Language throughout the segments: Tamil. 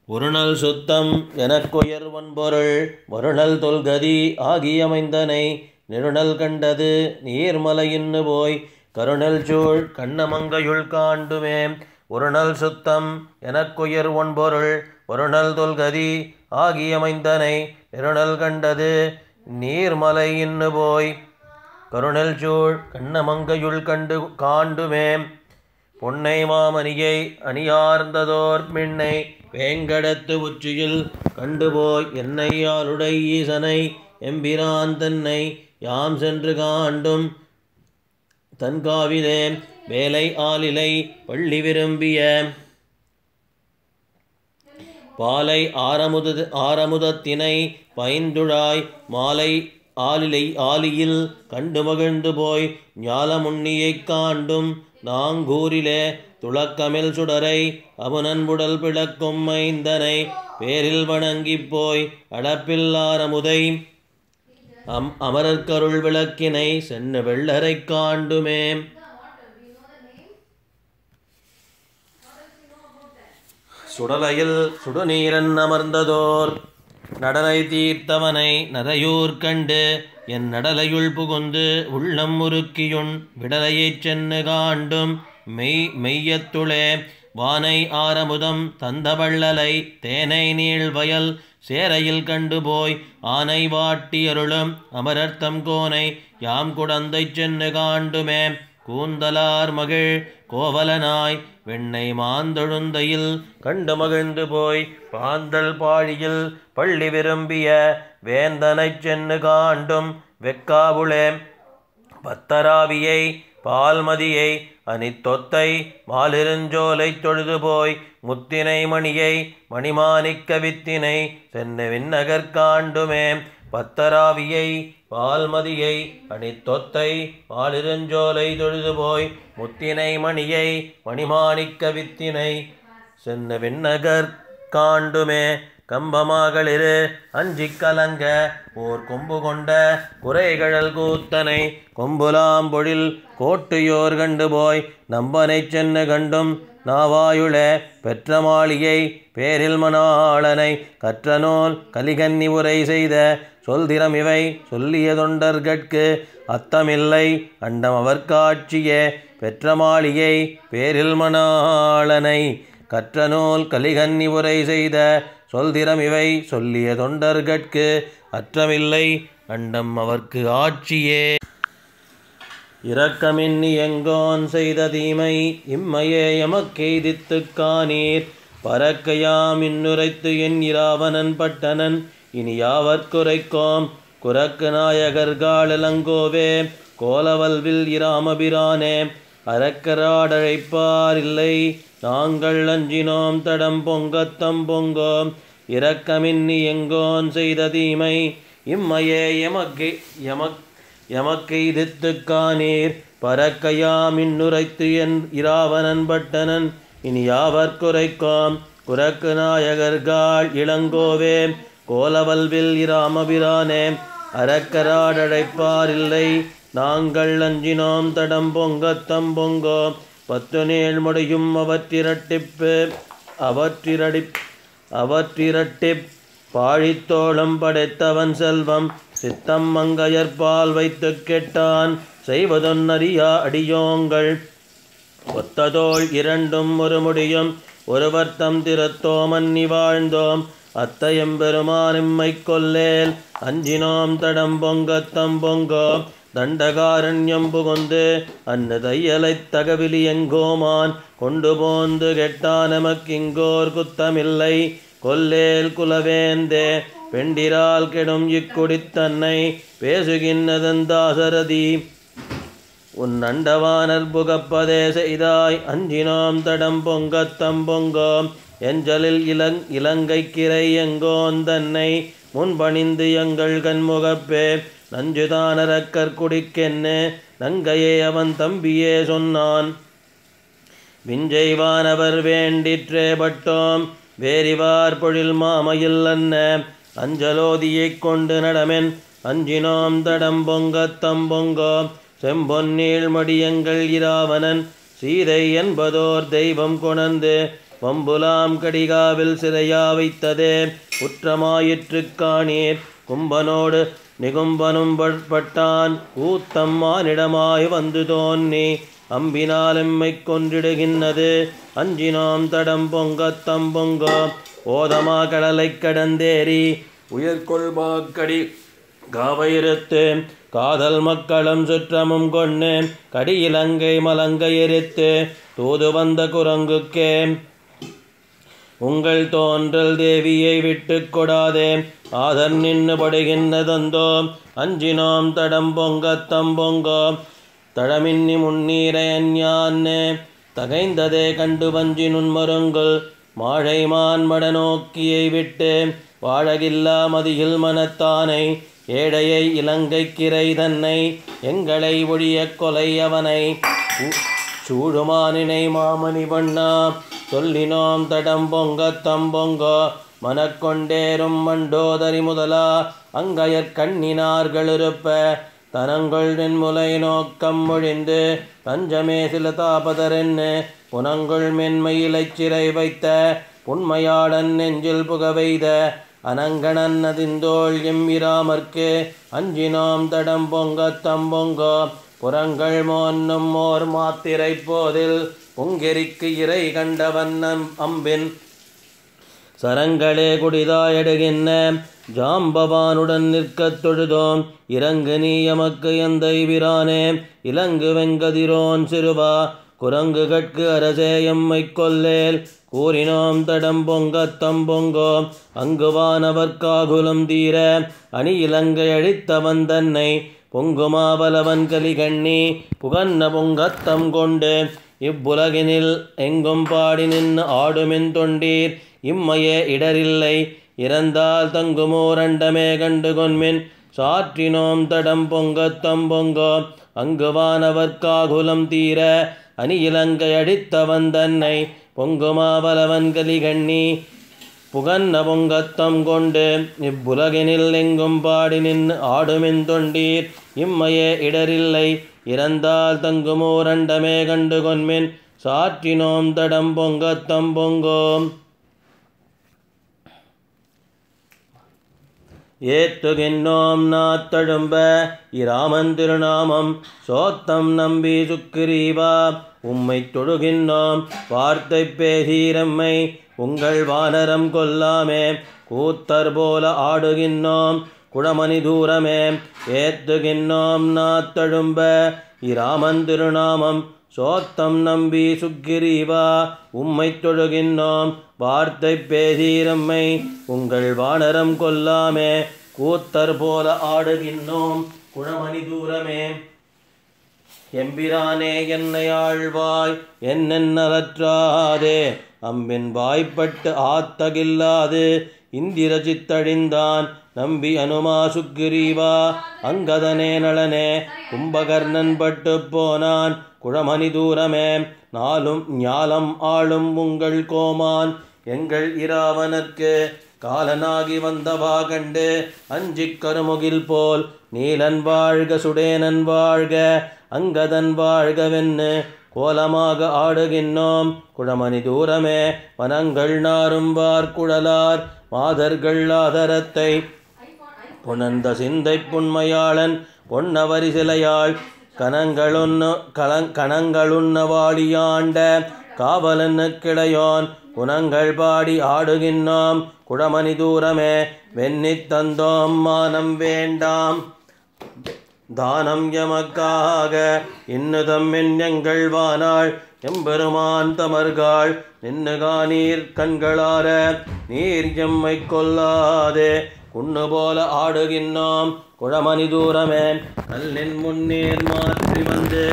ஒருநல் சுத்தம் எனக்குயர் வன்பொருள் மறுநல் தொல்கதி ஆகியமைந்தனை நெருநல் கண்டது நீர்மலையின்னு போய் கருணல் சூழ் கண்ணமங்கையுள் காண்டுமே ஒருநல் சுத்தம் எனக்குயர் ஒன்பொருள் ஒருநல் தொல்கதி ஆகியமைந்தனை நெருநல் கண்டது நீர்மலை இன்னு போய் கருணல் சூழ் கண்ணமங்கையுள் கண்டு காண்டுமே பொன்னை மாமணியை அணியார்ந்ததோர் மின்னை வேங்கடத்து உச்சியில் கண்டுபோய் என்னையாளுடை ஈசனை எம்பிரான் தன்னை யாம் சென்று காண்டும் தன்காவிலே வேலை ஆலிலை பள்ளி விரும்பிய பாலை ஆரமுத ஆரமுதத்தினை பைந்துழாய் மாலை ஆலிலை ஆலியில் கண்டு மகிழ்ந்து போய் ஞாலமுன்னியைக் காண்டும் நாங்கூரிலே துளக்கமில் சுடரை அமுனன்புடல் பிளக்கும் மைந்தனை பேரில் வணங்கிப் போய் அடப்பில் ஆரமுதை அம் அமரர்க்கருள் விளக்கினை சென்ன வெள்ளரைக் காண்டுமே சுடலையில் சுடுநீரன் அமர்ந்ததோர் நடலை தீர்த்தவனை நரையூர் கண்டு என் நடலையுள் புகுந்து உள்ளம் முறுக்கியுண் விடலையைச் சென்னு காண்டும் மெய் மெய்யத்துளே வானை ஆரமுதம் தந்த வள்ளலை தேனை நீள் வயல் சேரையில் கண்டு போய் ஆனை வாட்டி அருளும் அமரர்த்தம் கோனை யாம் குடந்தைச் சென்னு காண்டுமே கூந்தலார் மகிழ் கோவலனாய் வெண்ணை மாந்தொழுந்தையில் கண்டு மகிழ்ந்து போய் பாந்தல் பாழியில் பள்ளி விரும்பிய வேந்தனைச் சென்னு காண்டும் வெக்காவுளே பத்தராவியை பால்மதியை அணித்தொத்தை மாலிருஞ்சோலைத் தொழுது போய் முத்தினை மணியை மணிமாணிக்க வித்தினை சென்னு விண்ணகர் காண்டுமே பத்தராவியை பால்மதியை அணித்தொத்தை மாலிருஞ்சோலை தொழுது போய் முத்தினை மணியை மணிமாணிக்க வித்தினை சென்னு விண்ணகர் காண்டுமே கம்பமாகளிரு அஞ்சிக் கலங்க ஓர் கொம்பு கொண்ட குறைகழல் கூத்தனை கொம்புலாம்பொழில் கோட்டுயோர் கண்டு போய் நம்பனைச் சென்னு கண்டும் நாவாயுள பெற்ற மாளிகை பேரில் மணாளனை கற்ற நூல் கலிகன்னி உரை செய்த சொல்திறம் இவை சொல்லிய தொண்டர்கட்கு அத்தமில்லை அண்டம் அவர் காட்சியே பெற்ற மாளிகை பேரில் மணாளனை கற்ற நூல் கலிகன்னி உரை செய்த சொல்திறம் இவை சொல்லிய தொண்டர்கட்கு அற்றமில்லை அண்டம் அவர்க்கு ஆட்சியே இரக்கமின்னி எங்கோன் செய்த தீமை இம்மையே எமக்கெய்தித்துக் காணீர் பறக்கையாம் இன்னுரைத்து என் இராவணன் பட்டனன் இனி யாவற்குரைக்கோம் குரக்கு நாயகர்காலலங்கோவே கோலவல்வில் இராமபிரானே அறக்கராடழைப்பார் இல்லை நாங்கள் அஞ்சினோம் தடம் பொங்கத்தம் பொங்கோம் இரக்கமின்னி எங்கோன் செய்த தீமை இம்மையே எமக்கு எமக் எமக்கெய்தித்துக் காணீர் பறக்கையாம் இன்னுரைத்து என் இராவணன் பட்டனன் இனி யாவற்குரைக்கோம் குரக்கு நாயகர்காள் இளங்கோவே கோலவல்வில் இராமபிரானே அறக்கராடழைப்பார் இல்லை நாங்கள் அஞ்சினோம் தடம் பொங்கத்தம் பொங்கோ பத்து நேள் முடியும் அவற்றிரட்டிப்பு அவற்றிரடி அவற்றிரட்டிப் பாழித்தோளம் படைத்தவன் செல்வம் சித்தம் மங்கையற்பால் வைத்து கெட்டான் செய்வதொன்னறியா அடியோங்கள் ஒத்ததோள் இரண்டும் ஒரு முடியும் ஒருவர்த்தம் திறத்தோம் அன்னி வாழ்ந்தோம் அத்தையம்பெருமானிம்மை கொல்லேல் அஞ்சினோம் தடம் பொங்கத்தம் பொங்கோ தண்டகாரண்யம் புகுந்து அன்னு தையலைத் தகவிலி எங்கோமான் கொண்டு போந்து கெட்டான் எமக்கிங்கோர் குத்தமில்லை கொல்லேல் குலவேந்தே பெண்டிரால் கெடும் இக்குடித்தன்னை பேசுகின்றதந்தாசரதி உன் அண்டவானர் புகப்பதே செய்தாய் அஞ்சினோம் தடம் பொங்கத்தம் பொங்கோம் எஞ்சலில் இலங் இலங்கைக்கிரை எங்கோன் தன்னை முன்பணிந்து எங்கள் கண்முகப்பே நஞ்சுதானரக்கர் குடிக்கென்னு நங்கையே அவன் தம்பியே சொன்னான் விஞ்சைவானவர் வேண்டிற்றே பட்டோம் வேரிவார் பொழில் மாமையில் அன்ன அஞ்சலோதியைக் கொண்டு நடமென் அஞ்சினோம் தடம் பொங்கத்தம் பொங்கோ செம்பொன்னீள் மடியங்கள் இராவணன் சீதை என்பதோர் தெய்வம் கொணர்ந்து வம்புலாம் கடிகாவில் சிறையா வைத்ததே குற்றமாயிற்றுக் காணீர் கும்பனோடு நிகும்பனும் பட்டான் ஊத்தம்மானிடமாய் வந்து தோன்னி அம்பினால் எம்மைக் கொன்றிடுகின்றது அஞ்சினோம் தடம் பொங்கத் தம்பொங்கோ ஓதமா கடலைக் கடந்தேறி உயர்கொள்மாக்கடி காவையிருத்து காதல் மக்களும் சுற்றமும் கொண்டு கடியிலங்கை மலங்கை எரித்து தூது வந்த குரங்குக்கே உங்கள் தோன்றல் தேவியை விட்டு கொடாதே ஆதர் நின்று படுகின்றதந்தோ அஞ்சினோம் தடம் பொங்கத் தம்பொங்கோ தடமின்னி முன்னீரையன்யான்னு தகைந்ததே கண்டு வஞ்சி நுண்மருங்குல் மாழைமான் மட நோக்கியை விட்டு வாழகில்லா மதியில் மனத்தானை ஏழையை இலங்கை கிரை தன்னை எங்களை ஒழிய கொலை அவனை உ- சூடுமானினை மாமணி பண்ணா சொல்லினோம் தடம் பொங்க தம்பொங்கோ மனக்கொண்டேரும் மண்டோதரி முதலா அங்கயற் கண்ணினார்களிருப்ப தனங்கள் நின்முலை நோக்கம் மொழிந்து பஞ்சமே சில தாபதரென்னு புனங்குள் மென்மையிலைச் சிறை வைத்த புன்மையாடன் நெஞ்சில் புகவெய்த அனங்கணன் அதிந்தோள் எம்மிராமர்க்கு அஞ்சினோம் தடம் பொங்க தம்பொங்கோ புறங்கள் மோன்னும் மோர் மாத்திரை போதில் பொங்கெரிக்கு இறை கண்டவன் நம் அம்பின் சரங்களே குடிதாயடுகின்ற ஜாம்பவானுடன் நிற்கத் தொழுதோம் இறங்கு நீ எமக்கு எந்தை விரானே இலங்கு வெங்கதிரோன் சிறுவா குரங்கு கட்கு அரசே எம்மைக் கொல்லேல் கூறினோம் தடம் பொங்கத் தம்பொங்கோ அங்குவானவர் காகுலம் தீர அணி இலங்கை அழித்தவன் தன்னை பொங்குமாவலவன் கலிகண்ணி புகன்ன பொங்கத்தம் கொண்டு இவ்வுலகினில் எங்கும் பாடி நின்று ஆடுமென் தொண்டீர் இம்மையே இடரில்லை இறந்தால் தங்குமோரண்டமே கண்டு கொன்மின் சாற்றினோம் தடம் பொங்கத் தம்பொங்கோ அங்குவானவர் காகுலம் தீர அணி இலங்கை அடித்தவன் தன்னை பொங்குமாவலவன் கலிகண்ணி புகன்ன பொங்கத்தம் கொண்டு இவ்வுலகினில் எங்கும் பாடி நின்று ஆடுமென் தொண்டீர் இம்மையே இடரில்லை இறந்தால் தங்குமோரண்டமே கண்டு கொன்மின் சாற்றினோம் தடம் பொங்கத்தம் பொங்கோம் ஏத்துகின்றோம் நாத்தழும்ப இராமன் திருநாமம் சோத்தம் நம்பி சுக்கிரீவா உம்மை தொழுகின்றோம் வார்த்தை பேசீரம்மை உங்கள் வானரம் கொல்லாமே கூத்தர் போல ஆடுகின்றோம் குடமணி தூரமே ஏத்துகின்றோம் நாத்தழும்ப இராமன் திருநாமம் சோத்தம் நம்பி சுக்கிரீவா உம்மை தொழுகின்றோம் வார்த்தை பேசீரம்மை உங்கள் வானரம் கொல்லாமே கூத்தர் போல ஆடுகின்றோம் குணமணி தூரமே எம்பிரானே என்னை ஆழ்வாய் என்னென்னலற்றாதே அம்பின் வாய்ப்பட்டு ஆத்தகில்லாது இந்திர சித்தழிந்தான் நம்பி அனுமா சுக்கிரீவா அங்கதனே நளனே கும்பகர்ணன் பட்டு போனான் குழமணி தூரமே நாளும் ஞாலம் ஆளும் உங்கள் கோமான் எங்கள் இராவனர்க்கு காலனாகி வந்தவா கண்டு அஞ்சிக் கருமுகில் போல் நீலன் வாழ்க சுடேனன் வாழ்க அங்கதன் வாழ்கவென்னு கோலமாக ஆடுகின்றோம் குழமணி தூரமே வனங்கள் நாரும் வார்குழலார் மாதர்கள் ஆதரத்தை புணர்ந்த சிந்தை புன்மையாளன் பொன்னவரி சிலையாள் கணங்களுண்ண கலங் கணங்களுண்ண வாடியாண்ட காவலன்னு கிளையோன் குணங்கள் பாடி ஆடுகின்றோம் குடமணி தூரமே வெண்ணித் தந்தோம் மானம் வேண்டாம் தானம் எமக்காக இன்னுதம் எங்கள் வானாள் எம்பெருமான் தமர்காள் நின்னுகானீர் கண்களார நீர் எம்மை கொல்லாதே குண்ணு போல ஆடுகின்றோம் குழமணி தூரமே கல்லின் முன்னீர் மாற்றி வந்து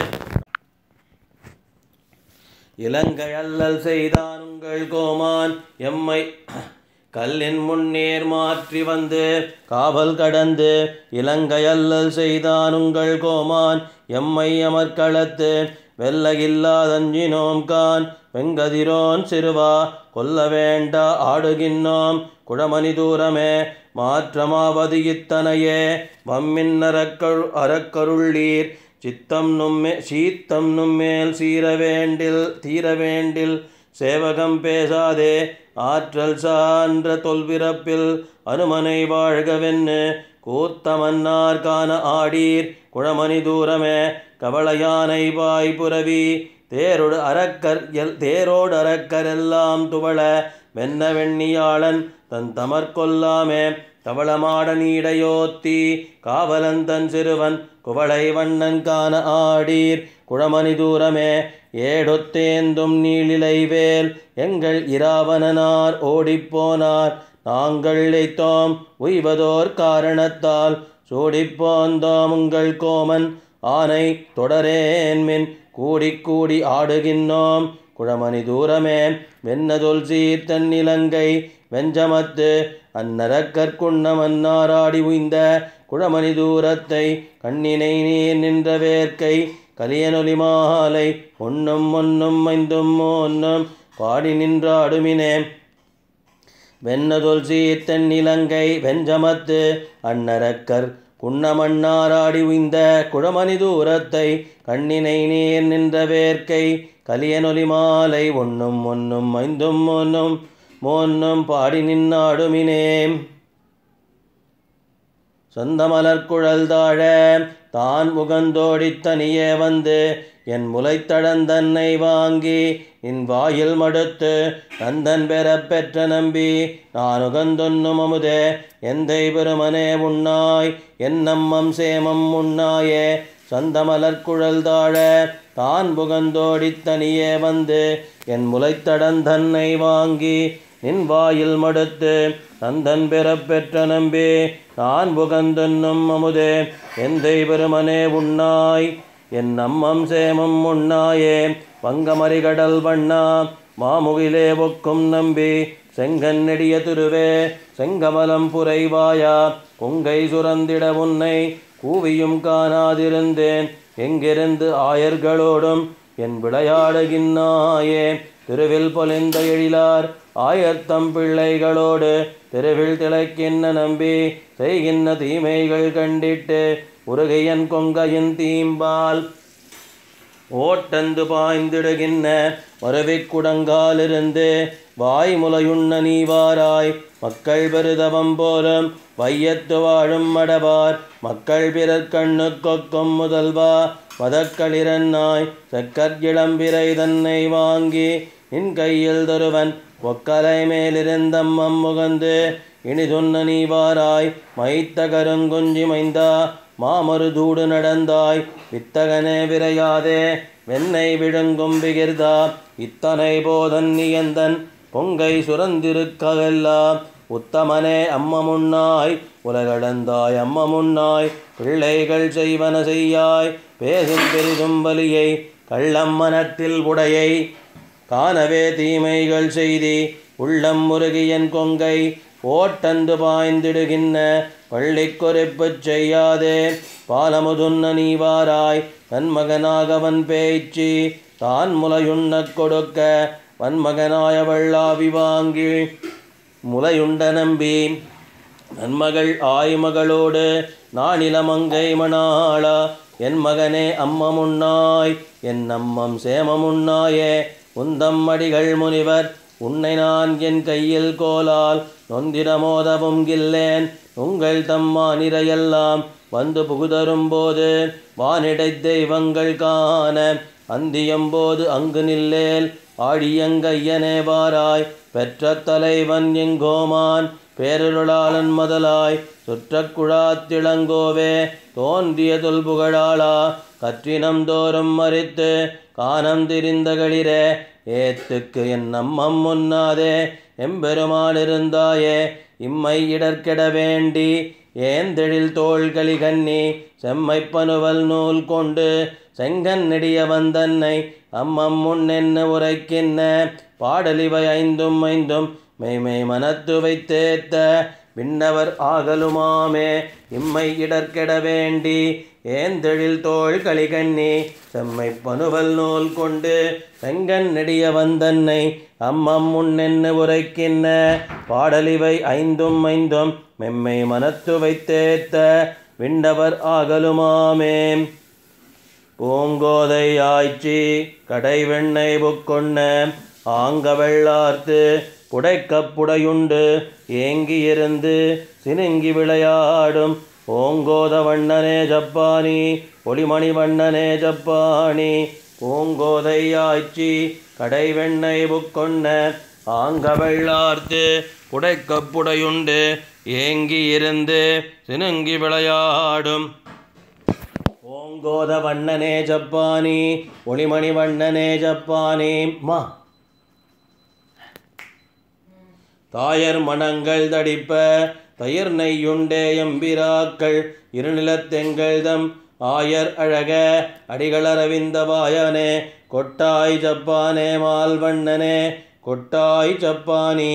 இலங்கை அல்லல் செய்தான் உங்கள் கோமான் எம்மை கல்லின் முன்னேர் மாற்றி வந்து காவல் கடந்து இலங்கை அல்லல் செய்தான் உங்கள் கோமான் எம்மை அமர்க்களத்து வெல்லையில்லாதஞ்சினோம் கான் வெங்கதிரோன் சிறுவா கொல்ல வேண்டா ஆடுகின்றோம் குழமணி தூரமே மாற்றமாவது இத்தனையே வம்மின் அறக்கரு அறக்கருள்ளீர் சித்தம் நும்மே சீத்தம் நும்மேல் சீர வேண்டில் தீர வேண்டில் சேவகம் பேசாதே ஆற்றல் சான்ற தொல்பிறப்பில் அனுமனை வாழ்கவென்னு கூத்தமன்னார் காண ஆடீர் குழமணி தூரமே கவளையானை வாய் புரவி தேரோடு அரக்கர் எல் தேரோடு அரக்கர் எல்லாம் துவள வெண்ண வெண்ணியாளன் தன் தமர்கொல்லாமே கவளமாட நீடையோத்தி காவலன் தன் சிறுவன் குவளை வண்ணன் காண ஆடீர் குழமணி தூரமே ஏடொத்தேந்தும் நீளிலைவேல் எங்கள் இராவணனார் ஓடிப்போனார் நாங்கள் இழைத்தோம் உய்வதோர் காரணத்தால் சூடிப்போந்தோம் உங்கள் கோமன் ஆனை தொடரேன்மின் கூடி கூடி ஆடுகின்றோம் குழமணி தூரமே வெண்ணதொல் சீர் தன்னிலங்கை வெஞ்சமத்து அந்நரக்கற்குண்ண மன்னாராடி உய்ந்த குழமணி தூரத்தை கண்ணினை நீர் நின்ற வேர்க்கை கலியனொலி மாலை ஒன்னும் ஒன்னும் ஐந்தும் ஒன்னும் பாடி நின்றாடுமினே வெண்ணதொல் சீர்த்தன் இலங்கை வெஞ்சமத்து அன்னரக்கர் குன்னமன்னாராடி உய்ந்த குழமணி தூரத்தை கண்ணினை நீர் நின்ற வேர்க்கை கலியனொலி மாலை ஒன்னும் ஒன்னும் ஐந்தும் ஒன்னும் மோன்னும் பாடி நின்னாடுமினே சொந்தமலர் குழல் தாழ தான் முகந்தோடித் தனியே வந்து என் முளைத்தடந்தன்னை வாங்கி என் வாயில் மடுத்து நந்தன் பெறப் பெற்ற நம்பி நான் உகந்தொன்னும் அமுதே எந்தை பெருமனே உண்ணாய் என் நம்மம் சேமம் உண்ணாயே சந்தமலர் குழல் தாழ தான் புகந்தோடித் தனியே வந்து என் முளைத்தடந்தன்னை வாங்கி நின் வாயில் மடுத்து நந்தன் பெறப் பெற்ற நம்பி நான் புகந்தொன்னும் அமுதே எந்தை பெருமனே உண்ணாய் என் நம்மம் சேமம் உண்ணாயே பங்கமறிகடல் வண்ணா மாமுகிலே ஒக்கும் நம்பி செங்கன் நெடிய திருவே செங்கமலம் புரைவாயா கொங்கை சுரந்திட உன்னை கூவியும் காணாதிருந்தேன் எங்கிருந்து ஆயர்களோடும் என் விளையாடுகின்னாயே திருவில் பொலிந்த எழிலார் ஆயர்த்தம் பிள்ளைகளோடு தெருவில் திளைக்கின்ன நம்பி செய்கின்ற தீமைகள் கண்டிட்டு உருகையன் கொங்கையின் தீம்பால் ஓட்டந்து பாய்ந்திடுகின்ற மறுவிக் குடங்காலிருந்து வாய்முலையுண்ண நீவாராய் மக்கள் பெருதவம் போலும் வையத்து வாழும் மடவார் மக்கள் பிறர் கண்ணு கொக்கும் முதல்வா மதக்களிரன்னாய் செக்கற் இளம்பிரை தன்னை வாங்கி நின் கையில் தருவன் ஒக்கலை மேலிருந்தம்மம் முகந்து இனிதுன்ன நீவாராய் மைத்த கருங்குஞ்சி மைந்தா மாமரு தூடு நடந்தாய் வித்தகனே விரையாதே வெண்ணை விழுங்கும் பிகிர்தா இத்தனை போதன் நியந்தன் பொங்கை சுரந்திருக்கவெல்லாம் உத்தமனே அம்மமுன்னாய் உலகளந்தாய் அம்மமுன்னாய் பிள்ளைகள் செய்வன செய்யாய் பேசும் பெரிதும் வலியை கள்ளம் மனத்தில் உடையை காணவே தீமைகள் செய்தி உள்ளம் முருகியன் கொங்கை ஓட்டந்து பாய்ந்திடுகின்ற பள்ளிக்குறிப்புச் செய்யாதே பாலமுதுன்ன நீவாராய் நன்மகனாகவன் பேச்சு தான் முலையுண்ணக் கொடுக்க வன்மகனாய வள்ளாவி வாங்கி முலையுண்ட நம்பி நன்மகள் ஆய்மகளோடு நானிலமங்கை மணாளா என் மகனே அம்மமுன்னாய் என் அம்மம் சேமமுன்னாயே உந்தம் அடிகள் முனிவர் உன்னை நான் என் கையில் கோலால் நொந்திரமோதவும் கில்லேன் உங்கள் தம்மா நிறையெல்லாம் வந்து புகுதரும் போது வானிடை தெய்வங்கள் காண அந்தியம்போது அங்கு நில்லேல் ஆழியங்கையனே வாராய் பெற்ற தலைவன் எங்கோமான் பேரருளாளன் முதலாய் சுற்றக் குழாத்திளங்கோவே தோன்றிய தொல்புகழாளா கற்றினம் தோறும் மறித்து காணம் திரிந்தகளிரே ஏத்துக்கு என் நம்மம் முன்னாதே எம்பெருமானிருந்தாயே இம்மை இடர்கெட வேண்டி ஏந்தெழில் தோள்களி கண்ணி செம்மைப்பனுவல் நூல் கொண்டு செங்கன் நெடிய வந்தன்னை அம்மம் முன்னென்ன உரைக்கின்ன பாடலிவை ஐந்தும் ஐந்தும் மெய்மை மனத்து வைத்தேத்த விண்ணவர் ஆகலுமாமே இம்மை இடர்கெட வேண்டி ஏந்தெழில் தோள் களிகண்ணி செம்மை பனுவல் நூல் கொண்டு செங்கன் நெடிய வந்தன்னை அம்மம் முன்னென்ன உரைக்கின்ன பாடலிவை ஐந்தும் ஐந்தும் மெம்மை மனத்து வைத்தேத்த விண்ணவர் ஆகலுமாமே பூங்கோதை ஆய்ச்சி கடை வெண்ணை புக்கொண்ண ஆங்க வெள்ளார்த்து புடைக்கப் புடையுண்டு ஏங்கியிருந்து சினுங்கி விளையாடும் ஓங்கோத வண்ணனே ஜப்பானி ஒளிமணி வண்ணனே ஜப்பானி பூங்கோதை ஆய்ச்சி கடை வெண்ணெய் புக்கொண்ண ஆங்க வெள்ளார்த்து புடைக்கப் புடையுண்டு ஏங்கி இருந்து சினுங்கி விளையாடும் ஓங்கோத வண்ணனே ஜப்பானி ஒளிமணி வண்ணனே ஜப்பானி மா தாயர் மனங்கள் தடிப்ப தயிர் நெய்யுண்டே எம்பிராக்கள் இருநிலத்தெங்கள் தம் ஆயர் அழக அடிகளரவிந்த வாயனே கொட்டாய் ஜப்பானே மால்வண்ணனே கொட்டாய் ஜப்பானி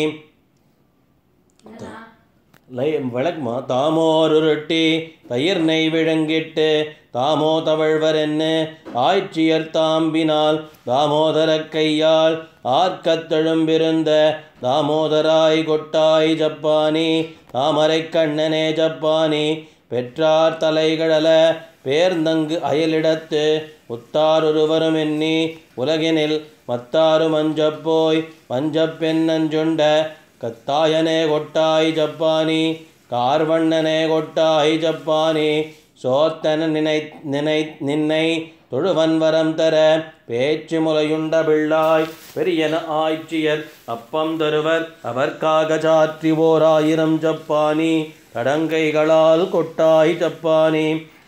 லை விளக்குமா தாமோருருட்டி தயிர் நெய் விழுங்கிட்டு தாமோ தவழ்வர் என்ன ஆய்ச்சியர் தாம்பினால் தாமோதர கையால் ஆர்க்கத் தழும்பிருந்த தாமோதராய் கொட்டாய் ஜப்பானி தாமரை கண்ணனே ஜப்பானி பெற்றார் தலைகளல பேர்ந்தங்கு அயலிடத்து உத்தாரொருவரும் எண்ணி உலகினில் மத்தாரு மஞ்சப் போய் மஞ்சப் பெண்ணஞ்சுண்ட கத்தாயனே கொட்டாய் ஜப்பானி கார்வண்ணனே கொட்டாய் ஜப்பானி சோத்தன நினை நினை நின்னை தொழுவன் வரம் தர பேச்சு முலையுண்ட பிள்ளாய் பெரியன ஆய்ச்சியர் அப்பம் தருவர் அவர்க்காக சாற்றி ஓர் ஆயிரம் ஜப்பானி கடங்கைகளால் கொட்டாய் ஜப்பானி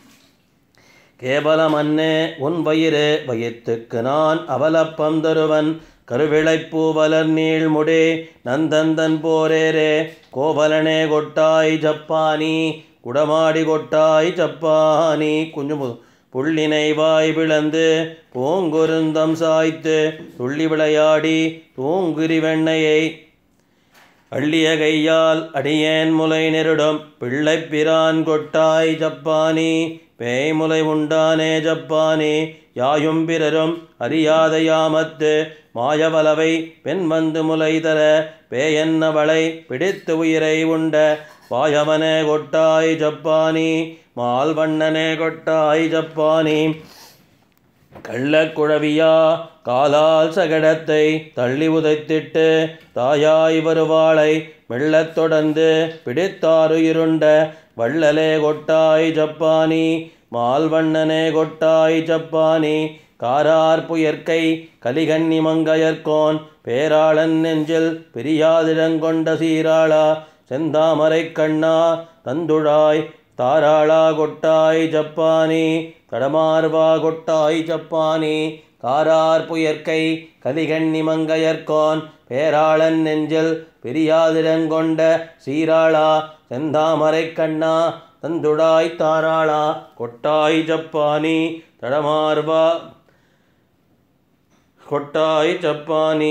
கேவலமன்னே உன் வயிறு வயிற்றுக்கு நான் அவலப்பம் தருவன் கருவிளைப்பூவலர் நீள்முடி நந்தந்தன் போரேரே கோவலனே கொட்டாய் ஜப்பானி குடமாடி கொட்டாய் ஜப்பானி குஞ்சு மு- புள்ளினை வாய் பிளந்து பூங்குருந்தம் சாய்த்து துள்ளி விளையாடி தூங்குரி வெண்ணையை அள்ளிய கையால் அடியேன் முலை நெருடும் பிள்ளைப் பிரான் கொட்டாய் ஜப்பானி பேய்முலை உண்டானே ஜப்பானி யாயும் பிறரும் அறியாத யாமத்து மாயவலவை பெண் வந்து முலை தர பேயன்னவளை பிடித்து உயிரை உண்ட வாயவனே கொட்டாய் ஜப்பானி மால்வண்ணனே கொட்டாய் ஜப்பானி கள்ளக்குழவியா காலால் சகடத்தை தள்ளி உதைத்திட்டு தாயாய் வருவாளை மெல்லத் தொடர்ந்து பிடித்தாரு இருண்ட வள்ளலே கொட்டாய் ஜப்பானி மால்வண்ணனே கொட்டாய் ஜப்பானி காரார் புயற்கை கலிகன்னி மங்கையர்கோன் பேராளன் நெஞ்சில் பிரியாதிடங்கொண்ட சீராளா செந்தாமரை கண்ணா தந்துழாய் தாராளா கொட்டாய் ஜப்பானி தடமார்வா கொட்டாய் ஜப்பானி காரார் புயற்கை கலிகண்ணி மங்கையர்கோன் பேராளன் நெஞ்சில் பிரியாதிடங்கொண்ட சீராளா செந்தாமரை கண்ணா தந்துடாய் தாராளா கொட்டாய் ஜப்பானி தடமார்வா கொட்டாய் ஜப்பானி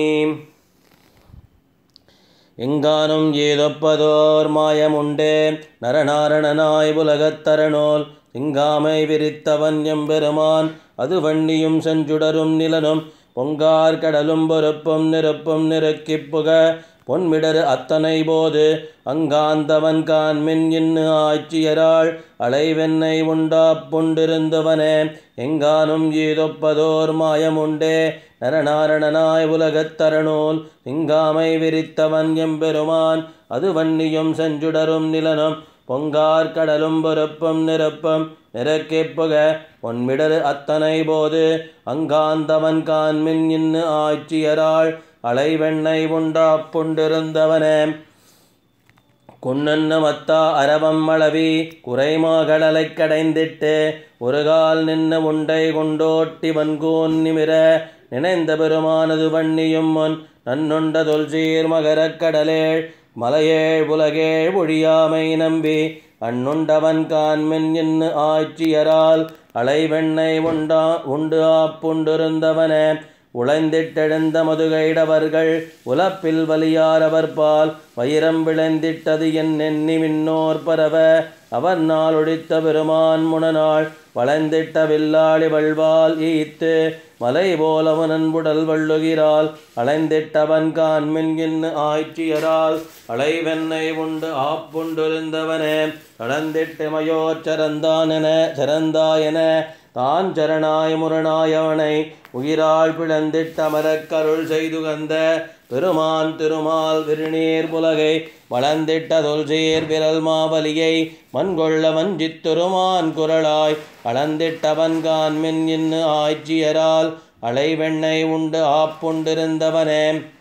எங்கானும் ஏதொப்பதோர் மாயமுண்டே நரநாரணனாய் உலகத்தரனோல் சிங்காமை விரித்தவன் எம்பெருமான் அது வன்னியும் செஞ்சுடரும் நிலனும் பொங்கார் கடலும் பொறுப்பும் நெருப்பும் நெருக்கிப் புக பொன்மிடரு அத்தனை போது அங்காந்தவன் கான்மின் இன்னு ஆட்சியராள் அலைவெண்ணை உண்டா புண்டிருந்தவனே எங்கானும் ஏதொப்பதோர் மாயமுண்டே நரநாரணனாய் உலகத்தரனோல் சிங்காமை விரித்தவன் எம்பெருமான் அது வன்னியும் செஞ்சுடரும் நிலனும் பொங்கார் கடலும் பொறுப்பும் நிரப்பம் நிறக்கேப்புக பொன்மிடரு அத்தனை போது அங்காந்தவன் கான்மின் இன்னு ஆட்சியராள் அலைவெண்ணை உண்டா புண்டிருந்தவனே குன்னன்னு மத்தா அரவம் அளவி குறைமாகடலைக் கடைந்திட்டு ஒரு கால் நின்று உண்டை கொண்டோட்டி வன்கூன் நிமிர நினைந்த பெருமானது வன்னியும் முன் நன்னுண்ட தொல்சீர் மகரக் கடலேள் மலையேழ் உலகேழ் ஒழியாமை நம்பி அண்ணுண்டவன் கான்மென் என்று ஆட்சியரால் அலைவெண்ணை உண்டா உண்டு ஆப்புண்டிருந்தவனே உழைந்திட்டெழுந்த மதுகைடவர்கள் உலப்பில் வலியாரவர் பால் வைரம் விளைந்திட்டது என் எண்ணி மின்னோர் பரவ அவர் நாள் ஒழித்த பெருமான் முனநாள் வளைந்திட்ட வில்லாளி வள்வால் ஈத்து மலை போலவன் அன்புடல் வள்ளுகிறாள் அலைந்திட்டவன் கான்மின் இன்னு ஆய்ச்சியரால் அலைவெண்ணை உண்டு ஆப்புண்டிருந்தவனே கடந்திட்டு மயோ சரந்தான் என சரந்தாயன தான் சரணாய் முரணாயவனை உயிரால் பிளந்திட்ட மரக்கருள் செய்து கந்த பெருமான் திருமால் விருநீர் புலகை வளந்திட்ட தொல்சீர் விரல் மாவலியை மண்கொள்ள வஞ்சித் திருமான் குரலாய் அளந்திட்டவன் கான்மின் இன்னு ஆய்ச்சியரால் அலைவெண்ணை உண்டு ஆப்புண்டிருந்தவனே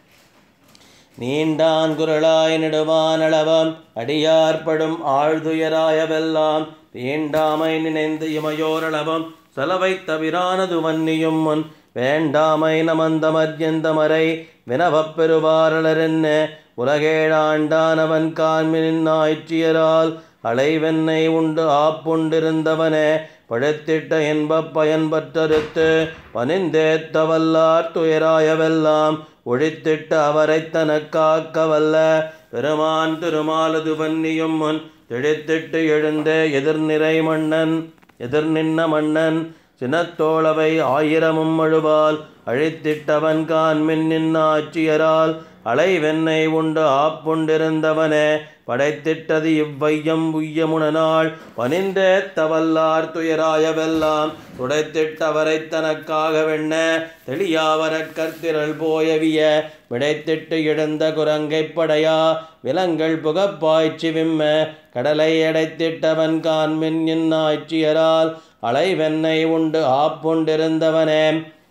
நீண்டான் குரலாய் நெடுவான் அளவம் அடியார்படும் ஆழ்துயராயவெல்லாம் தீண்டாமை நினைந்து இமையோரளவம் செலவை தவிரானது வன்னியும் முன் வேண்டாமை நமந்தமர்யந்தமரை வினவப் பெறுவாரலரென்ன உலகேழாண்டானவன் காண்மின் ஆய்ச்சியரால் அலைவெண்ணை உண்டு ஆப்புண்டிருந்தவனே பழுத்திட்ட இன்பப் பயன்பற்றறுத்து பனிந்தேத்த வல்லார் துயராயவெல்லாம் ஒழித்திட்ட அவரை தனக்காக்க வல்ல பெருமான் திருமாலது வன்னியும் முன் திழித்திட்டு எழுந்த எதிர்நிறை மன்னன் எதிர் நின்ன மன்னன் சினத்தோளவை ஆயிரமும் அழுவால் அழித்திட்டவன் கான்மின் நின்ன ஆட்சியரால் அலைவெண்ணை உண்டு ஆப்புண்டிருந்தவனே படைத்திட்டது இவ்வையம் உய்யமுனநாள் பனிந்தேத்த வல்லார் துயராயவெல்லாம் துடைத்திட்டவரை தனக்காக வெண்ண தெளியாவரக் கற்திரள் போயவிய விடைத்திட்டு எழுந்த குரங்கைப் படையா விலங்கள் புகப்பாய்ச்சி விம்ம கடலை அடைத்திட்டவன் கான்மின் இன்னாய்ச்சியரால் அலைவெண்ணை உண்டு ஆப்புண்டிருந்தவனே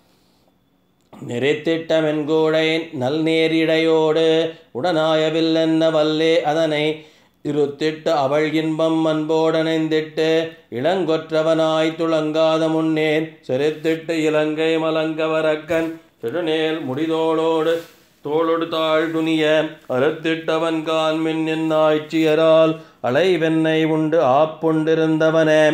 நெறித்திட்ட மென்கூடை நல்நேரிடையோடு உடனாயவில்லென்ன வல்லே அதனை இருத்திட்டு அவள் இன்பம் அன்போடணைந்திட்டு இளங்கொற்றவனாய் துளங்காத முன்னேன் செறித்திட்டு இலங்கை மலங்கவரக்கன் செடுநேல் முடிதோளோடு தோளொடு தாழ் துணிய அறுத்திட்டவன் கான்மின் என்னாய்ச்சியரால் அலைவெண்ணை உண்டு ஆப்புண்டிருந்தவனே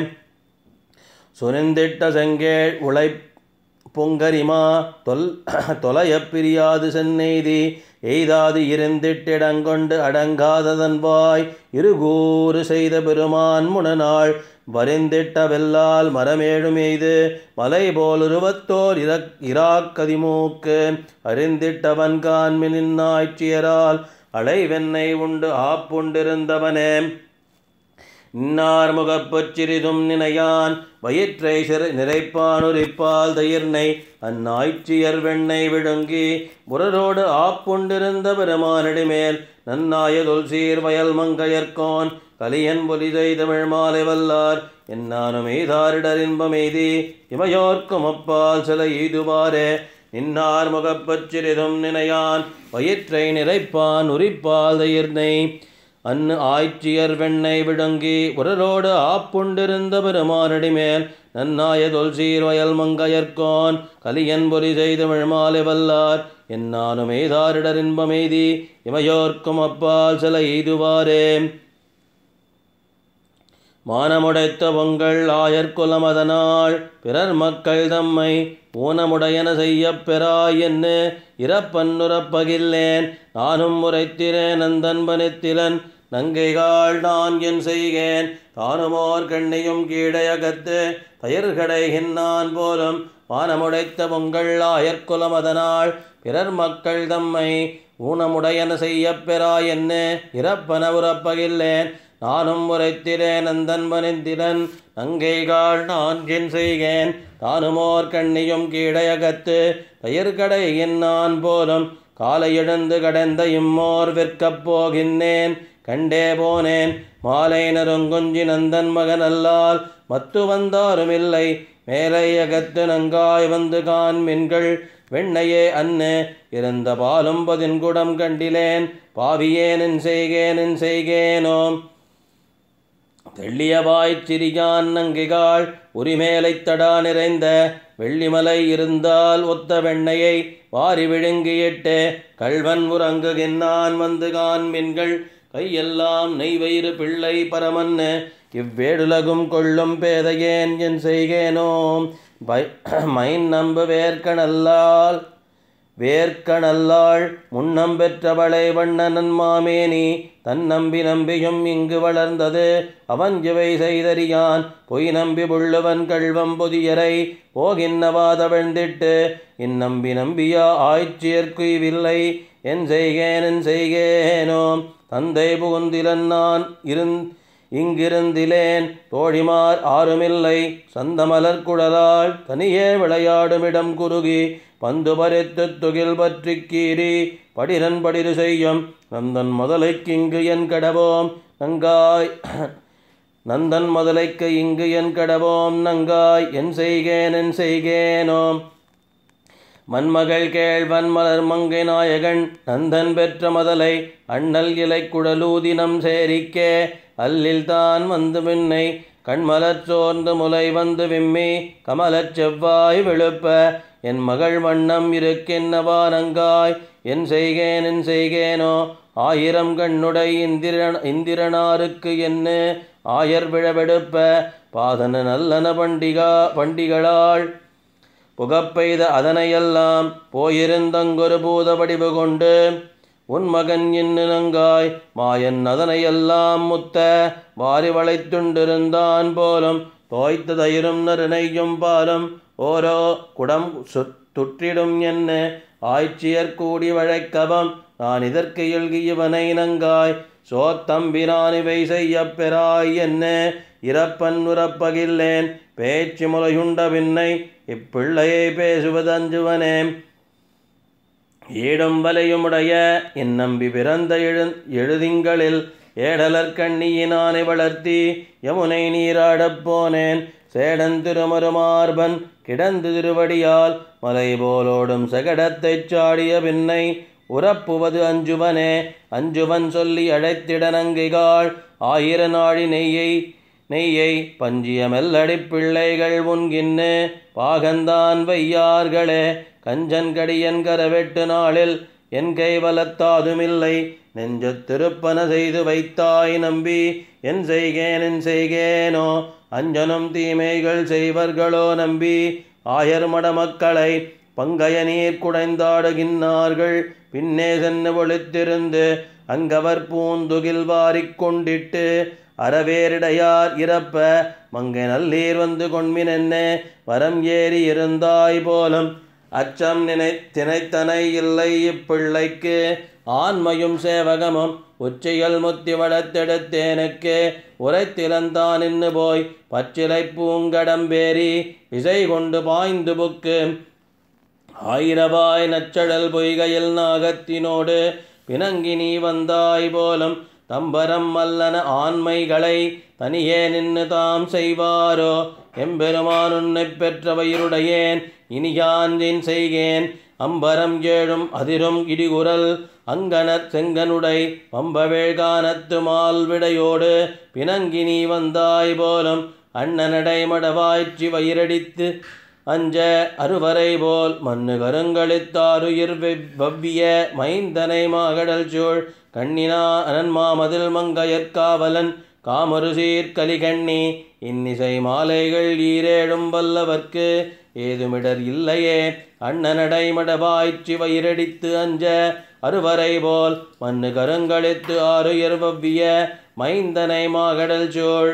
சுரிந்திட்ட செங்கேள் உழை பொங்கரிமா தொல் தொலையப் பிரியாது சென்னெய்தி எய்தாது இருந்திட்டிடங்கொண்டு அடங்காததன்வாய் இருகூறு செய்த பெருமான் முனநாள் வரிந்திட்ட வெல்லால் மரமேழும் எய்து மலை போல் உருவத்தோர் இறக் இராக்கதிமூக்கு அறிந்திட்டவன் கான்மினின் ஆய்ச்சியரால் அலைவெண்ணை உண்டு ஆப்புண்டிருந்தவனே இன்னார் முகப்புச் சிறிதும் நினையான் வயிற்றை சிறு நிறைப்பானுரிப்பால் தயிர்னை அந்நாய்ச்சியர் வெண்ணை விழுங்கி புரரோடு ஆப்புண்டிருந்த பெருமானடிமேல் நன்னாயதொல் சீர் வயல் மங்கையர்கோன் கலியன் பொலி செய்தமிழ் மாலை வல்லார் என்னானும் எய்தாரிடர் இன்பமெய்தி இமையோர்க்கும் அப்பால் சில எய்துவாரே நின்னார் முகப்பச் சிறிதும் நினையான் வயிற்றை நிறைப்பான் உரிப்பால் தயிர்னை அன்னு ஆய்ச்சியர் வெண்ணை விழுங்கி உரலோடு ஆப்புண்டிருந்த பெருமானடி மேல் நன்னாயதொல் சீர் வயல் மங்கையர்கோன் கலியன் பொலி செய்து விழ்மாலை வல்லார் என்னானும் எய்தாரிடர் இன்பமெய்தி இமையோர்க்கும் அப்பால் சில எய்துவாரே மானமுடைத்த பொங்கல் ஆயர்குலம் அதனால் பிறர் மக்கள் தம்மை ஊனமுடையன செய்யப் பெறாய் என்று இறப்பன்னுறப்பகில்லேன் நானும் உரைத்திரேன் அந்தன்பனித்திலன் நங்கைகாள் நான் என் செய்கேன் தானுமோர் கண்ணியும் கீழையகத்து தயிர்கடைகின்னான் போலும் வானமுடைத்த பொங்கல் ஆயர்குலம் அதனால் பிறர் மக்கள் தம்மை ஊனமுடையன செய்யப் பெறாய் என்ன இறப்பன உறப்பகில்லேன் நானும் உரைத்திரேன் அந்தன்பனித்திலன் நங்கைகாள் நான் என் செய்கேன் தானுமோர் கண்ணியும் கீழையகத்து தயிர்கடை என்னான் போலும் காலை எழுந்து கடந்த இம்மோர் விற்கப் போகின்றேன் கண்டே போனேன் மாலை நருங்குஞ்சி நந்தன் மகன் அல்லால் மத்து வந்தாரும் இல்லை மேலை அகத்து நங்காய் வந்து கான் மின்கள் வெண்ணையே அன்னு இருந்த பாலும் பதின்குடம் கண்டிலேன் பாவியேனின் செய்கேனின் செய்கேனோம் தெள்ளியவாய்ச் சிறியான் நங்கைகாள் உரிமேலைத் தடா நிறைந்த வெள்ளிமலை இருந்தால் ஒத்த வெண்ணையை வாரி விழுங்கியிட்டு கள்வன் உறங்குகின்றான் வந்து காண்மின்கள் கையெல்லாம் நெய்வயிறு பிள்ளை பரமன்னு இவ்வேடுலகும் கொள்ளும் பேதையேன் என் செய்கேனோம் பை- மைன் நம்பு வேர்க்கணல்லால் வேர்க்கணல்லாள் முன்னம் பெற்றவளை வண்ணனன் மாமேனி தன் நம்பி நம்பியும் இங்கு வளர்ந்தது அவன் இவை செய்தறியான் பொய் நம்பி புள்ளுவன் கள்வம் பொதியரை போகின்னவாதவழ்ந்திட்டு இந்நம்பி நம்பியா ஆய்ச்சியற்குய்வில்லை என் செய்கேன் என் செய்கேனோம் தந்தை புகுந்திலன் நான் இருந் இங்கிருந்திலேன் தோழிமார் ஆறுமில்லை சந்தமலர் குழலால் தனியே விளையாடுமிடம் குறுகி பந்து பறித்து துகில் பற்றி கீறி படிரன் படிரு செய்யும் நந்தன் முதலைக்கு இங்கு என் கடவோம் நங்காய் நந்தன் முதலைக்கு இங்கு என் கடவோம் நங்காய் என் செய்கேன் என் செய்கேனோம் மண்மகள் கேழ்வன் மலர் மங்கை நாயகன் நந்தன் பெற்ற மதலை அண்ணல் இலை குழலூதினம் சேரிக்கே அல்லில் தான் வந்து விண்ணை கண்மலர் சோர்ந்து முலை வந்து விம்மி கமலச் செவ்வாய் விழுப்ப என் மகள் வண்ணம் இருக்கின்னவா நங்காய் என் செய்கேன் என் செய்கேனோ ஆயிரம் கண்ணுடை இந்திரன் இந்திரனாருக்கு என்ன ஆயர் விழவெடுப்ப பாதன நல்லன பண்டிகா பண்டிகளாள் புகப்பெய்த அதனையெல்லாம் போயிருந்தங்கொரு பூத வடிவு கொண்டு உன் மகன் இன்னு நங்காய் மாயன் அதனையெல்லாம் முத்த வாரி வளைத்துண்டிருந்தான் போலும் தோய்த்த தயிரும் நறுநெய்யும் பாலும் ஓரோ குடம் சு துற்றிடும் என்ன ஆய்ச்சியர் கூடி வழைக்கவம் நான் இதற்கு இல்கி இவனை நங்காய் சோத்தம்பிரான் இவை செய்யப் பெறாய் என்ன இறப்பன் உறப்பகில்லேன் பேச்சு முலையுண்ட பின்னை இப்பிள்ளையை பேசுவதஞ்சுவனே ஈடும் வலையுமுடைய என் நம்பி பிறந்த எழு எழுதிங்களில் ஏடலர் கண்ணியினானை வளர்த்தி யமுனை நீராடப் போனேன் சேடன் திருமருமார்பன் கிடந்து திருவடியால் மலை போலோடும் சகடத்தைச் சாடிய பின்னை உறப்புவது அஞ்சுவனே அஞ்சுவன் சொல்லி அழைத்திட நங்கைகாள் ஆயிர நாழி நெய்யை நெய்யை பஞ்சிய மெல்லடிப் பிள்ளைகள் உன்கின்னு பாகந்தான் வையார்களே கஞ்சன் கடியன் கரவெட்டு நாளில் என் கை வலத்தாதுமில்லை நெஞ்ச திருப்பன செய்து வைத்தாய் நம்பி என் செய்கேன் என் செய்கேனோ அஞ்சனும் தீமைகள் செய்வர்களோ நம்பி ஆயர் மடமக்களை பங்கைய நீர் குடைந்தாடுகின்றார்கள் பின்னே சென்று ஒளித்திருந்து அங்கவர் பூந்துகில் வாரிக் கொண்டிட்டு அறவேரிடையார் இறப்ப மங்கை நல்லீர் வந்து கொண்மினென்ன வரம் ஏறி இருந்தாய் போலும் அச்சம் நினை தினைத்தனை இல்லை இப்பிள்ளைக்கு ஆண்மையும் சேவகமும் உச்சிகள் முத்தி வளர்த்தெடுத்தேனுக்கு உரைத்திறந்தான் நின்று போய் பச்சிலை பூங்கடம்பேரி விசை கொண்டு பாய்ந்து புக்கு ஆயிரவாய் நச்சழல் பொய்கையில் நாகத்தினோடு பிணங்கி நீ வந்தாய் போலும் தம்பரம் அல்லன ஆண்மைகளை தனியே நின்று தாம் செய்வாரோ எம்பெருமான் உன்னைப் பெற்றவயிருடையேன் இனி யான் என் செய்கேன் அம்பரம் ஏழும் அதிரும் இடிகுரல் அங்கனர் செங்கனுடை பம்பவேழ்கானத்து மால்விடையோடு பிணங்கி நீ வந்தாய் போலும் அண்ணனடை மடவாய்ச்சி வயிறடித்து அஞ்ச அருவரை போல் மண்ணு கருங்களித்தாருயிர் வவ்விய மைந்தனை மாகடல் சூழ் கண்ணினா அனன்மாமதில் மங்கையற்காவலன் காமரு சீர்கலிகண்ணி இன்னிசை மாலைகள் ஈரேழும் வல்லவர்க்கு ஏதுமிடர் இல்லையே அண்ணனடை மடவாய்ச்சி வயிறடித்து அஞ்ச அருவரை போல் மண்ணு கருங்களித்து ஆறுயர் வவ்விய மைந்தனை மாகடல் சூழ்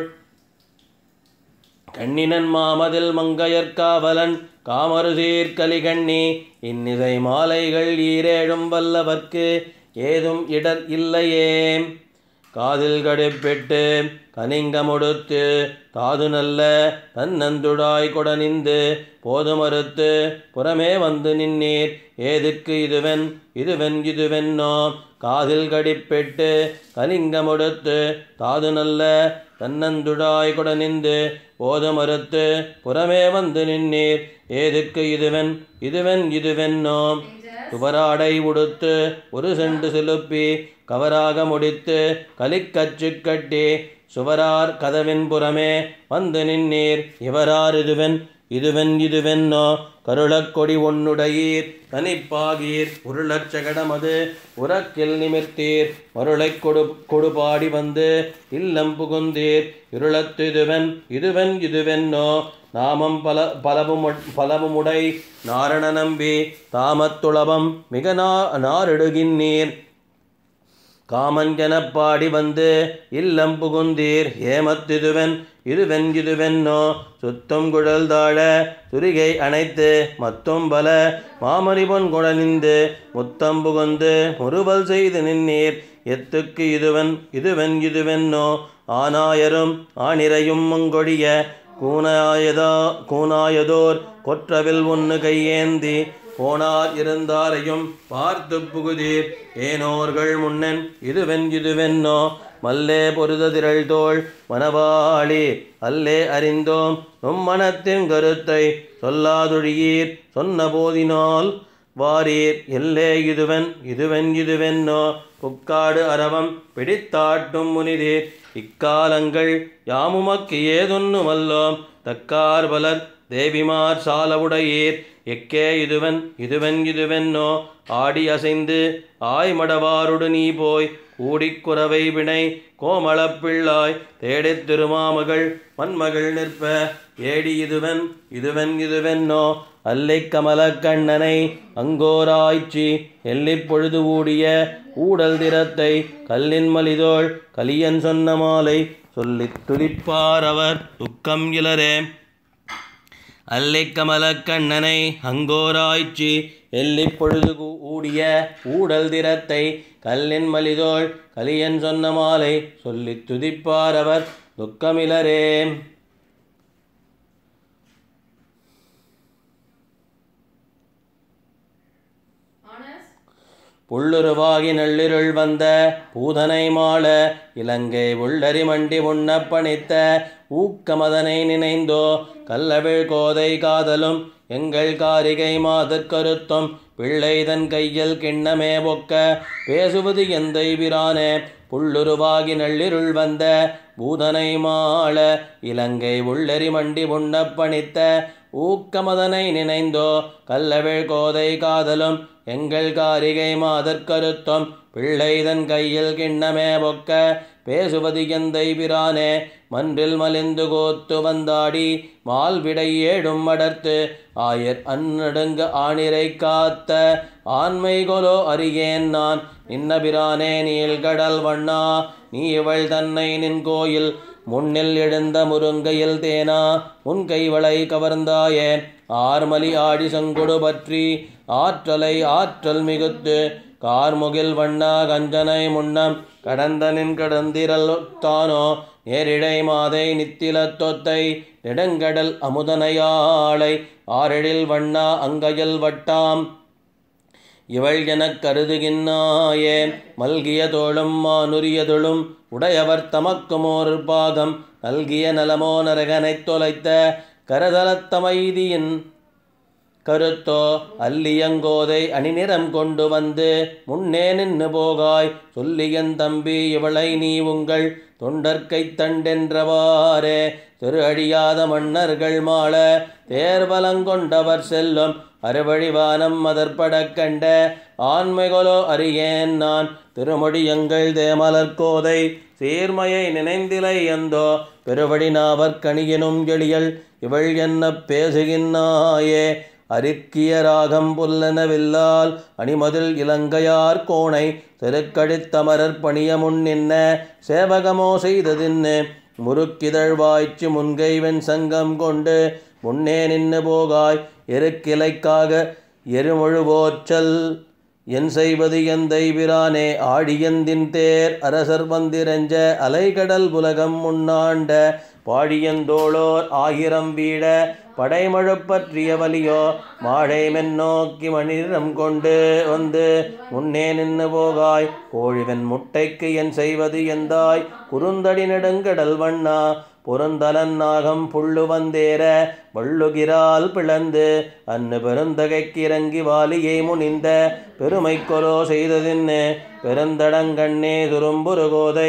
கண்ணினன் மாமதில் மங்கையற்காவலன் காமரு சீர்கலிகண்ணி இன்னிசை மாலைகள் ஈரேழும் வல்லவர்க்கு ஏதும் இடர் இல்லையே காதில் கடுப்பெட்டு கனிங்கமுடுத்து தாது நல்ல தன்னந்துடாய் கொடனிந்து போது மறுத்து புறமே வந்து நின்னீர் ஏதுக்கு இதுவென் இதுவென் இதுவென்னோ காதில் கடிப்பெட்டு கலிங்கமுடுத்து தாது நல்ல தன்னந்துடாய் கொடனிந்து போது மறுத்து புறமே வந்து நின்னீர் ஏதுக்கு இதுவென் இதுவென் இதுவென்னோ துவராடை உடுத்து ஒரு செண்டு செலுப்பி கவராக முடித்து கலிக்கச்சு கட்டி சுவரார் கதவின் புறமே வந்து நின்னீர் இவரார் இதுவென் இதுவென் இதுவென்னோ கருளக்கொடி ஒன்னுடையீர் தனிப்பாகீர் உருளச்சகடமது உறக்கில் நிமிர்த்தீர் மருளைக் கொடு கொடுபாடி வந்து இல்லம் புகுந்தீர் இருளத்து இதுவென் இதுவென் இதுவென்னோ நாமம் பல பலவும் பலவுமுடை நாரண நம்பி தாமத்துளவம் மிக நா நாரிடுகின்றீர் காமஞ்சனப் பாடி வந்து இல்லம் புகுந்தீர் ஏமத்திதுவென் இதுவென் இதுவென்னோ சுத்தம் குழல் தாழ துரிகை அணைத்து மத்தும் பல மாமணி பொன் குழலிந்து முத்தம் புகுந்து முறுவல் செய்து நின்னீர் எத்துக்கு இதுவன் இதுவன் இதுவென்னோ ஆனாயரும் ஆனிரையும் மங்கொழிய கூனாயதா கூனாயதோர் கொற்றவில் ஒன்று கையேந்தி போனார் இருந்தாரையும் பார்த்து புகுதீர் ஏனோர்கள் முன்னன் இதுவென் இதுவென்னோ மல்லே பொருத திரள் தோள் மணவாளி அல்லே அறிந்தோம் நும் மனத்தின் கருத்தை சொல்லாதொழியீர் சொன்ன போதினால் வாரீர் எல்லே இதுவன் இதுவன் இதுவென்னோ புக்காடு அரவம் பிடித்தாட்டும் முனிதீர் இக்காலங்கள் யாமுமக்கு ஏதொன்னுமல்லோம் தக்கார் பலர் தேவிமார் சாலவுடையீர் எக்கே இதுவன் இதுவன் இதுவென்னோ ஆடி அசைந்து ஆய்மடவாருடு நீ போய் கூடிக்குறவை வினை கோமளப்பிள்ளாய் தேடித் திருமாமகள் மண்மகள் நிற்ப ஏடி இதுவன் இதுவன் இதுவென்னோ அல்லை கமலக் கண்ணனை அங்கோராய்ச்சி எல்லிப் பொழுது ஊடிய ஊடல் திறத்தை கல்லின் மலிதோள் கலியன் சொன்ன மாலை சொல்லித் துதிப்பார் அவர் துக்கம் இலரே அல்லைக்கமலக் கண்ணனை அங்கோராய்ச்சி எல்லிப் பொழுது கூ- ஊடிய ஊடல் திறத்தை கல்லின் மலிதோள் கலியன் சொன்ன மாலை சொல்லித் துதிப்பார் அவர் துக்கமிலரே ஆனஸ் புள்ளுருவாகி நள்ளிருள் வந்த பூதனை மாள இலங்கை உள்ளரி மண்டி உண்ணப் பணித்த ஊக்கமதனை நினைந்தோ கல்லவிழ் கோதை காதலும் எங்கள் காரிகை மாதற் கருத்தும் பிள்ளை தன் கையில் கிண்ணமே ஒக்க பேசுவது எந்தை பிரானே புள்ளுருவாகி நள்ளிருள் வந்த பூதனை மாள இலங்கை உள்ளரி மண்டி உண்ணப் பணித்த ஊக்கமதனை நினைந்தோ கல்லவிழ் கோதை காதலும் எங்கள் காரிகை மாதற் கருத்தும் பிள்ளைதன் கையில் கிண்ணமே பொக்க பேசுவது எந்தை பிரானே மன்றில் மலிந்து கோத்து வந்தாடி மால்விடை ஏடும் அடர்த்து ஆயர் அந்நடுங்க ஆணிரை காத்த ஆண்மை கொலோ அறியேன் நான் நின்ன பிரானே நீள்கடல் வண்ணா நீ இவள் தன்னை நின் கோயில் முன்னில் எழுந்த முருங்கையில் தேனா உன் கைவளை கவர்ந்தாயே ஆர்மலி ஆடி சங்குடு பற்றி ஆற்றலை ஆற்றல் மிகுத்து கார்முகில் வண்ணா கஞ்சனை முன்னம் கடந்தனின் கடந்திரல் தானோ நேரிடை மாதை நித்திலத் தொத்தை நெடுங்கடல் அமுதனையாளை ஆரெழில் வண்ணா அங்கையில் வட்டாம் இவள் எனக் கருதுகின்னாயே மல்கிய தோளும் மானுரியதொழும் உடையவர் தமக்குமோர் பாகம் நல்கிய நலமோ நரகனைத் தொலைத்த கரதலத்தமைதியின் கருத்தோ அல்லியங்கோதை அணிநிறம் கொண்டு வந்து முன்னே நின்று போகாய் சொல்லியன் தம்பி இவளை நீ உங்கள் தொண்டற்கைத் தண்டென்றவாறே திரு அழியாத மன்னர்கள் மாள தேர்வலங்கொண்டவர் செல்லும் அறுவழிவானம் மதற்படக் கண்ட ஆண்மைகளோ அறியேன் நான் திருமொழியங்கள் தேமலர்கோதை சீர்மையை நினைந்திலை எந்தோ பெருவடி நாவற்கணியினும் எளியல் இவள் என்ன பேசுகின்னாயே அரிக்கிய ராகம் புல்லனவில்லால் அணிமதில் இலங்கையார் கோணை செருக்கடித்தமரர் பணிய முன் நின்ன சேவகமோ செய்ததின்னு முறுக்கிதழ்வாய்ச்சி முன்கைவன் சங்கம் கொண்டு முன்னே நின்று போகாய் எருக்கிளைக்காக எருமொழுவோச்சல் என் செய்வது எந்தை பிரானே ஆழியந்தின் தேர் அரசர் வந்திரஞ்ச அலைகடல் உலகம் முன்னாண்ட பாழியந்தோளோர் ஆயிரம் வீட படைமழப் பற்றிய வலியோ மாழை மென்னோக்கி மணிரம் கொண்டு வந்து முன்னே நின்று போகாய் கோழிவன் முட்டைக்கு என் செய்வது எந்தாய் குறுந்தடி நெடுங்கடல் வண்ணா புறந்தலன் நாகம் புள்ளு வந்தேற வள்ளுகிறால் பிளந்து அன்னு பெருந்தகைக்கு இறங்கி வாலியை முனிந்த பெருமை கொலோ செய்ததின்னு பெருந்தடங்கண்ணே துரும்புரு கோதை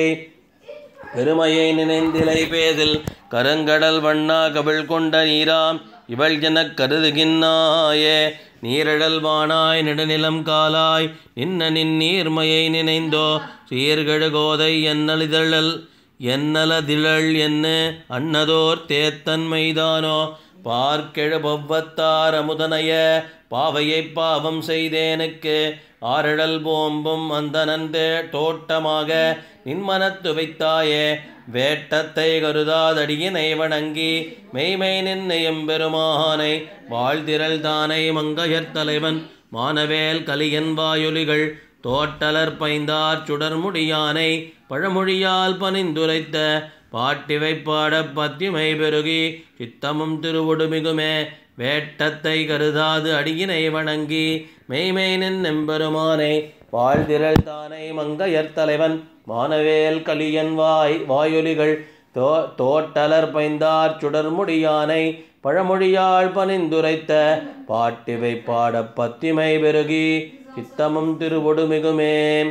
பெருமையை நினைந்திலை பேதில் கருங்கடல் வண்ணா கபிள் கொண்ட நீராம் இவள் எனக் கருதுகின்னாயே நீரழல் வானாய் நெடுநிலம் காலாய் நின்ன நின் நீர்மையை நினைந்தோ சீர்கெழு கோதை என்னலிதழல் என்னலதிழல் என்ன அன்னதோர் தேத்தன்மைதானோ பார்க்கெழு பொவ்வத்தார் அமுதனைய பாவையைப் பாவம் செய்தேனுக்கு ஆரழல் போம்பும் அந்த நந்தே தோட்டமாக நின்மனத்து வைத்தாயே வேட்டத்தை கருதாதடியினை வணங்கி மெய்மை நின்ன எம்பெருமானை வாழ்திரள் தானை மங்கையர் தலைவன் மானவேல் கலியன் வாயொலிகள் தோட்டலர் பைந்தார் சுடர்முடியானை பழமொழியால் பணிந்துரைத்த பாட்டிவை பாடப் பத்திமை பெருகி சித்தமும் திருவுடுமிகுமே வேட்டத்தை கருதாது அடியினை வணங்கி மெய்மை நின்னெம்பெருமானை வாழ்திரள் தானை மங்கையர் தலைவன் மானவேல் கலியன் வாய் வாயொலிகள் தோ தோட்டலர் பைந்தார் சுடர்முடியானை பழமொழியால் பணிந்துரைத்த பாட்டிவை பாடப் பத்திமை பெருகி சித்தமும் திருவொடுமிகுமே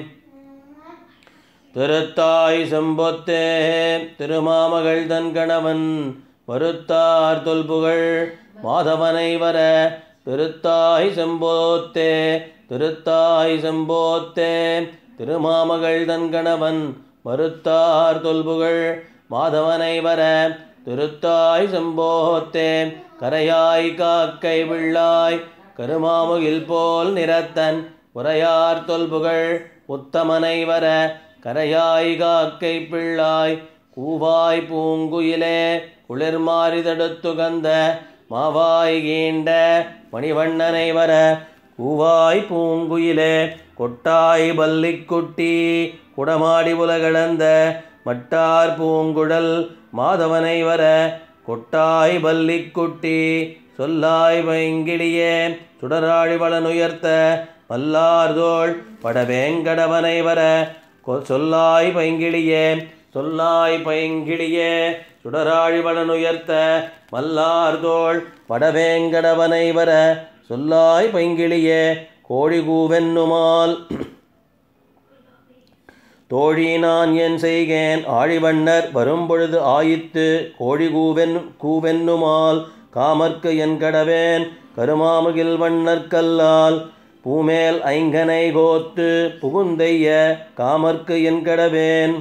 திருத்தாய் செம்பொத்தே திருமாமகள் தன் கணவன் மறுத்தார் தொல்புகழ் மாதவனை வர திருத்தாய் செம்போத்தே திருத்தாய் செம்போத்தே திருமாமகள் தன் கணவன் மறுத்தார் தொல்புகழ் மாதவனை வர திருத்தாய் செம்போத்தே கரையாய் காக்கை விள்ளாய் கருமாமுகில் போல் நிறத்தன் உரையார் தொல்புகழ் உத்தமனை வர கரையாய் காக்கை பிள்ளாய் கூவாய் பூங்குயிலே குளிர் மாறி தடுத்துகந்த மாவாய் கீண்ட மணிவண்ணனை வர கூவாய் பூங்குயிலே கொட்டாய் பல்லிக்குட்டி குடமாடி உலகளந்த மட்டார் பூங்குழல் மாதவனை வர கொட்டாய் பல்லிக்குட்டி சொல்லாய் பைங்கிடியே சுடராழி வளனுயர்த்த மல்லார்தோள் படவேங்கடவனை வர கொ- சொல்லாய் பைங்கிடியே சொல்லாய் பைங்கிடியே சுடராழி வளனுயர்த்த மல்லார்தோள் படவேங்கடவனை வர சொல்லாய் பைங்கிளியே கோழி கூவென்னுமால் தோழி நான் என் செய்கேன் ஆழிவண்ணர் வரும்பொழுது ஆயித்து கோழி கூவென் கூவென்னுமால் காமர்க்கு என் கடவேன் கருமாமுகில் வண்ணர்க்கல்லால் பூமேல் ஐங்கனை கோத்து புகுந்தைய காமர்க்கு என் கடவேன்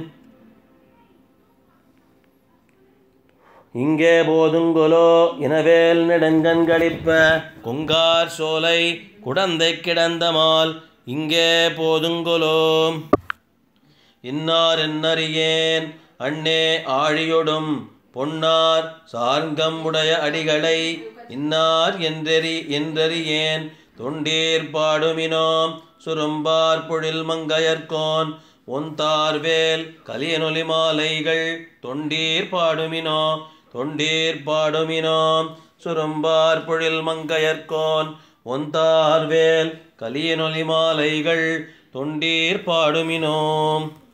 இங்கே போதுங்கொலோ இனவேல் நெடுங்கண் களிப்ப கொங்கார் சோலை குடந்தை கிடந்தமால் இங்கே போதுங்கொலோ இன்னார் என்னறியேன் அண்ணே ஆழியொடும் பொன்னார் சார்ங்கமுடைய அடிகளை இன்னார் என்றெறி என்றறியேன் தொண்டீர் பாடுமினோம் சுரும்பார் பொழில் மங்கையர்கோன் ஒந்தார்வேல் கலியனொலி மாலைகள் தொண்டீர் பாடுமினோ தொண்டீர் பாடுமினோம் சுரும்பார் பொழில் மங்கையர்கோன் ஒந்தார்வேல் கலியனொலி மாலைகள் தொண்டீர் பாடுமினோம்